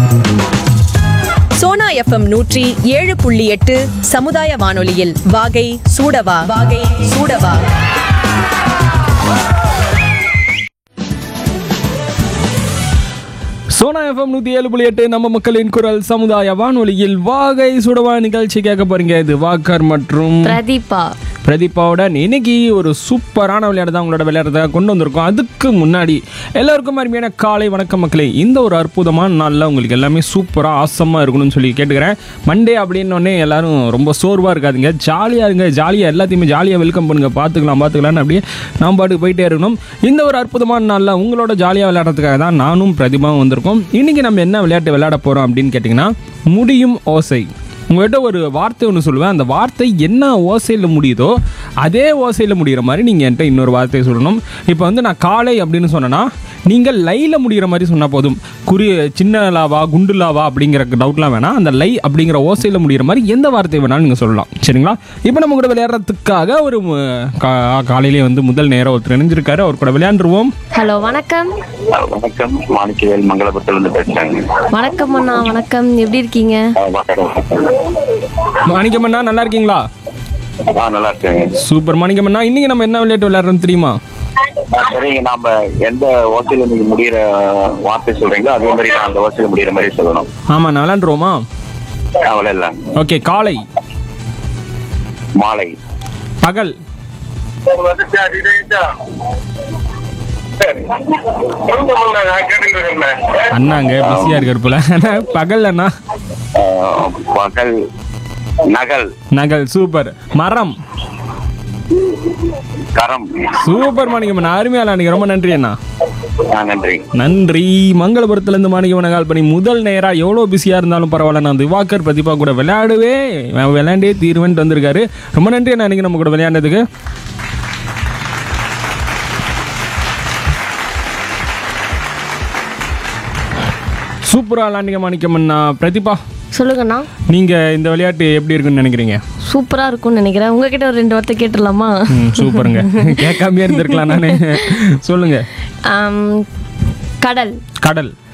Sona FM நூற்றி ஏழு புள்ளி எட்டு சமுதாய வானொலியில் வாகை சூடவா வாகை சூடவா சோனா எஃப்எம் நூற்றி ஏழு புள்ளி எட்டு நம்ம மக்களின் குரல் சமுதாய வானொலியில் வாகை சுடவா நிகழ்ச்சி கேட்க போறீங்க இது வாக்கர் மற்றும் பிரதீபா பிரதீபாவுடன் இன்னைக்கு ஒரு சூப்பரான விளையாட்டு தான் உங்களோட விளையாடுறத கொண்டு வந்திருக்கோம் அதுக்கு முன்னாடி எல்லாருக்கும் அருமையான காலை வணக்கம் மக்களே இந்த ஒரு அற்புதமான நாளில் உங்களுக்கு எல்லாமே சூப்பராக ஆசமாக இருக்கணும்னு சொல்லி கேட்டுக்கிறேன் மண்டே அப்படின்னோடனே எல்லாரும் ரொம்ப சோர்வாக இருக்காதுங்க ஜாலியாக இருங்க ஜாலியாக எல்லாத்தையுமே ஜாலியாக வெல்கம் பண்ணுங்க பார்த்துக்கலாம் பார்த்துக்கலாம்னு அப்படியே நாம் பாட்டுக்கு போயிட்டே இருக்கணும் இந்த ஒரு அற்புதமான நாளில் உங்களோட ஜாலியாக விளையாடுறதுக்காக தான் நானும் பிரதிபாவும் வந்திருக்கோம் இன்றைக்கி நம்ம என்ன விளையாட்டு விளையாட போகிறோம் அப்படின்னு கேட்டிங்கன்னா முடியும் ஓசை உங்கள்கிட்ட ஒரு வார்த்தை ஒன்று சொல்லுவேன் அந்த வார்த்தை என்ன ஓசையில் முடியுதோ அதே ஓசையில் முடிகிற மாதிரி நீங்கள் என்கிட்ட இன்னொரு வார்த்தையை சொல்லணும் இப்போ வந்து நான் காலை அப்படின்னு சொன்னேன்னா நீங்கள் லையில் முடிகிற மாதிரி சொன்னால் போதும் குறி சின்ன லாவா குண்டு லாவா அப்படிங்கிற டவுட்லாம் வேணாம் அந்த லை அப்படிங்கிற ஓசையில் முடிகிற மாதிரி எந்த வார்த்தை வேணாலும் நீங்கள் சொல்லலாம் சரிங்களா இப்போ நம்ம கூட விளையாடுறதுக்காக ஒரு மு- கா- காலையிலே வந்து முதல் நேரம் ஒருத்தர் இணைஞ்சிருக்காரு அவர் கூட விளையாண்டுருவோம் ஹலோ வணக்கம் வணக்கம் மாணிக்கவேல் மங்களபுரத்துல பேசுறாங்க வணக்கம் அண்ணா வணக்கம் எப்படி இருக்கீங்க மாணிக்கமண்ணா நல்லா இருக்கீங்களா ஆ நல்லா இருக்கேங்க சூப்பர் மாணிக்கமண்ணா இன்னைக்கு நம்ம என்ன விளையாட்டு விளையாடுறோம் தெரியுமா ஆ, சரிங்க நாம எந்த ஓசையில நீங்க முடியிற வார்த்தை சொல்றீங்களோ அதே மாதிரி நான் அந்த ஓசையில முடியிற மாதிரி சொல்லணும் ஆமாம் நான் விளையாண்டுருவோமா அவ்வளோ இல்லை ஓகே காலை மாலை பகல் அண்ணாங்க பிஸியா இருக்காரு போல பகல் அண்ணா ஆ, பகல் நகல் நகல் சூப்பர் மரம் கரம் சூப்பர் மாணிக்கம் அருமையால அன்னைக்கு ரொம்ப நன்றி அண்ணா ஆ, நன்றி நன்றி மங்களபுரத்துலேருந்து மாணிக்கவனை கால் பண்ணி முதல் நேராக எவ்வளோ பிஸியாக இருந்தாலும் பரவாயில்ல நான் திவாகர் பிரதிபா கூட விளையாடுவே அவன் விளையாண்டே தீர்வேன்ட்டு வந்திருக்காரு ரொம்ப நன்றி அண்ணா இன்னைக்கு நம்ம கூட விளையாண்டதுக்கு சூப்பராக விளாண்டிங்க மாணிக்கம் அண்ணா பிரதிபா சொல்லுங்கண்ணா நீங்கள் இந்த விளையாட்டு எப்படி இருக்குன்னு நினைக்கிறீங்க சூப்பரா இருக்கும்னு நினைக்கிறேன் உங்ககிட்ட ஒரு ரெண்டு வார்த்தை கேட்டுடலாமா ம் சூப்பருங்க கேட்காமயே இருந்திருக்கலாம் நானே சொல்லுங்க ஆம், கடல் கடல்